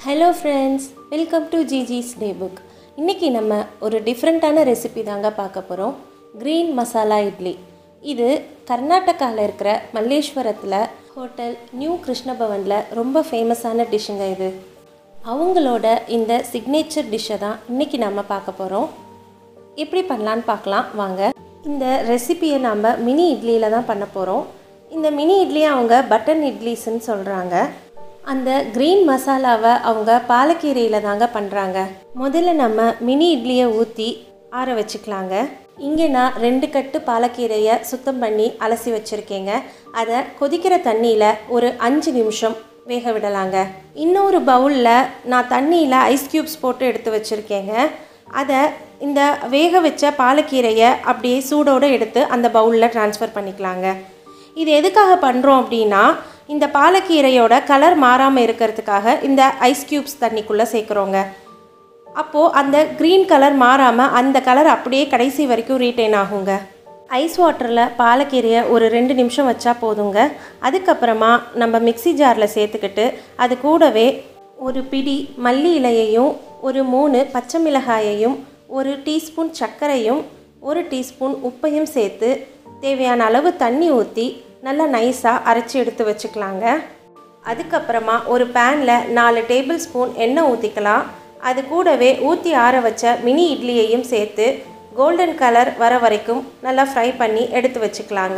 hello friends welcome to GG's day book இன்றைக்கி நம்ம ஒரு டிஃப்ரெண்ட்டான ரெசிபி தாங்க பார்க்க போகிறோம் க்ரீன் மசாலா இட்லி இது கர்நாடகாவில் இருக்கிற மல்லேஸ்வரத்தில் ஹோட்டல் நியூ கிருஷ்ணபவனில் ரொம்ப ஃபேமஸான டிஷ்ஷுங்க இது அவங்களோட இந்த சிக்னேச்சர் டிஷ்ஷை தான் இன்றைக்கி நம்ம பார்க்க போகிறோம் எப்படி பண்ணலான்னு பார்க்கலாம் வாங்க இந்த ரெசிபியை நாம் மினி இட்லியில் தான் பண்ண போகிறோம் இந்த மினி இட்லியை அவங்க பட்டன் இட்லிஸ்ன்னு சொல்கிறாங்க அந்த க்ரீன் மசாலாவை அவங்க பாலக்கீரையில் தாங்க பண்ணுறாங்க முதல்ல நம்ம மினி இட்லியை ஊற்றி ஆற வச்சுக்கலாங்க இங்கே நான் ரெண்டு கட்டு பாலக்கீரையை சுத்தம் பண்ணி அலசி வச்சுருக்கேங்க அதை கொதிக்கிற தண்ணியில் ஒரு அஞ்சு நிமிஷம் வேக விடலாங்க இன்னொரு பவுலில் நான் தண்ணியில் ஐஸ் க்யூப்ஸ் போட்டு எடுத்து வச்சுருக்கேங்க அதை இந்த வேக வச்ச பாலக்கீரையை அப்படியே சூடோடு எடுத்து அந்த பவுலில் ட்ரான்ஸ்ஃபர் பண்ணிக்கலாங்க இது எதுக்காக பண்ணுறோம் அப்படின்னா இந்த பாலக்கீரையோட கலர் மாறாமல் இருக்கிறதுக்காக இந்த ஐஸ் க்யூப்ஸ் தண்ணிக்குள்ளே சேர்க்குறோங்க அப்போது அந்த க்ரீன் கலர் மாறாமல் அந்த கலர் அப்படியே கடைசி வரைக்கும் ரீட்டைன் ஆகுங்க ஐஸ் வாட்டரில் பாலக்கீரையை ஒரு ரெண்டு நிமிஷம் வச்சா போதுங்க அதுக்கப்புறமா நம்ம மிக்ஸி ஜாரில் சேர்த்துக்கிட்டு அது கூடவே ஒரு பிடி மல்லி இலையையும் ஒரு மூணு பச்சை மிளகாயையும் ஒரு டீஸ்பூன் சர்க்கரையும் ஒரு டீஸ்பூன் உப்பையும் சேர்த்து தேவையான அளவு தண்ணி ஊற்றி நல்லா நைஸாக அரைச்சி எடுத்து வச்சுக்கலாங்க அதுக்கப்புறமா ஒரு பேனில் நாலு டேபிள் ஸ்பூன் எண்ணெய் ஊற்றிக்கலாம் அது கூடவே ஊற்றி ஆற வச்ச மினி இட்லியையும் சேர்த்து கோல்டன் கலர் வர வரைக்கும் நல்லா ஃப்ரை பண்ணி எடுத்து வச்சுக்கலாங்க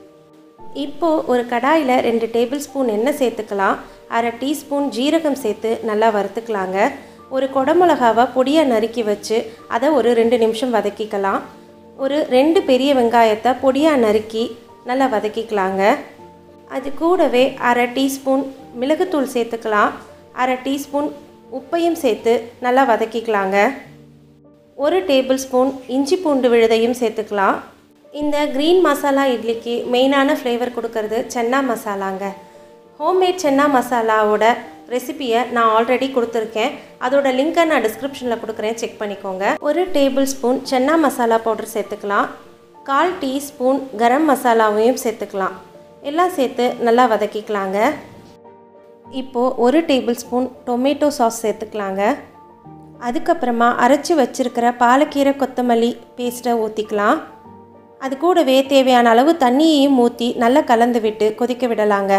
இப்போது ஒரு கடாயில் ரெண்டு டேபிள் ஸ்பூன் எண்ணெய் சேர்த்துக்கலாம் அரை டீஸ்பூன் ஜீரகம் சேர்த்து நல்லா வறுத்துக்கலாங்க ஒரு குடமிளகாவை பொடியாக நறுக்கி வச்சு அதை ஒரு ரெண்டு நிமிஷம் வதக்கிக்கலாம் ஒரு ரெண்டு பெரிய வெங்காயத்தை பொடியாக நறுக்கி நல்லா வதக்கிக்கலாங்க அது கூடவே அரை டீஸ்பூன் மிளகுத்தூள் சேர்த்துக்கலாம் அரை டீஸ்பூன் உப்பையும் சேர்த்து நல்லா வதக்கிக்கலாங்க ஒரு டேபிள் ஸ்பூன் இஞ்சி பூண்டு விழுதையும் சேர்த்துக்கலாம் இந்த க்ரீன் மசாலா இட்லிக்கு மெயினான ஃப்ளேவர் கொடுக்கறது சென்னா மசாலாங்க ஹோம்மேட் சென்னா மசாலாவோட ரெசிபியை நான் ஆல்ரெடி கொடுத்துருக்கேன் அதோட லிங்க்கை நான் டிஸ்கிரிப்ஷனில் கொடுக்குறேன் செக் பண்ணிக்கோங்க ஒரு tablespoon chana masala powder சேர்த்துக்கலாம் கால் டீஸ்பூன் கரம் மசாலாவையும் சேர்த்துக்கலாம் எல்லாம் சேர்த்து நல்லா வதக்கிக்கலாங்க இப்போது ஒரு டேபிள் ஸ்பூன் டொமேட்டோ சாஸ் சேர்த்துக்கலாங்க அதுக்கப்புறமா அரைச்சி வச்சுருக்கிற பாலக்கீரை கொத்தமல்லி பேஸ்ட்டை ஊற்றிக்கலாம் அது கூடவே தேவையான அளவு தண்ணியையும் ஊற்றி நல்லா கலந்து விட்டு கொதிக்க விடலாங்க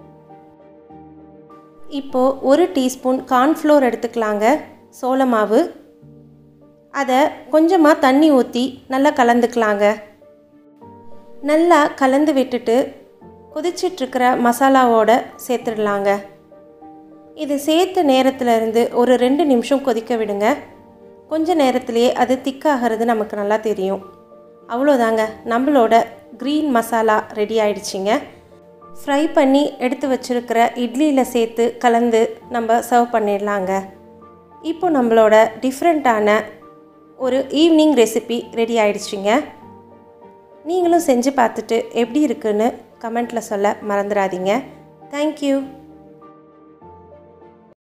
இப்போது ஒரு டீஸ்பூன் கார்ன்ஃப்ளோர் எடுத்துக்கலாங்க சோள மாவு அதை கொஞ்சமாக தண்ணி ஊற்றி நல்லா கலந்துக்கலாங்க நல்லா கலந்து விட்டுட்டு கொதிச்சிட்ருக்கிற மசாலாவோட சேர்த்துடலாங்க இது சேர்த்த நேரத்தில் இருந்து ஒரு ரெண்டு நிமிஷம் கொதிக்க விடுங்க கொஞ்ச நேரத்திலேயே அது திக்காகிறது நமக்கு நல்லா தெரியும் அவ்வளோதாங்க நம்மளோட க்ரீன் மசாலா ரெடி ஆயிடுச்சிங்க ஃப்ரை பண்ணி எடுத்து வச்சுருக்கிற இட்லியில் சேர்த்து கலந்து நம்ம சர்வ் பண்ணிடலாங்க இப்போ நம்மளோட டிஃப்ரெண்ட்டான ஒரு ஈவினிங் ரெசிபி ரெடி ஆயிடுச்சிங்க நீங்களும் செஞ்சு பார்த்துட்டு எப்படி இருக்குன்னு கமெண்ட்டில் சொல்ல மறந்துடாதீங்க தேங்க்யூ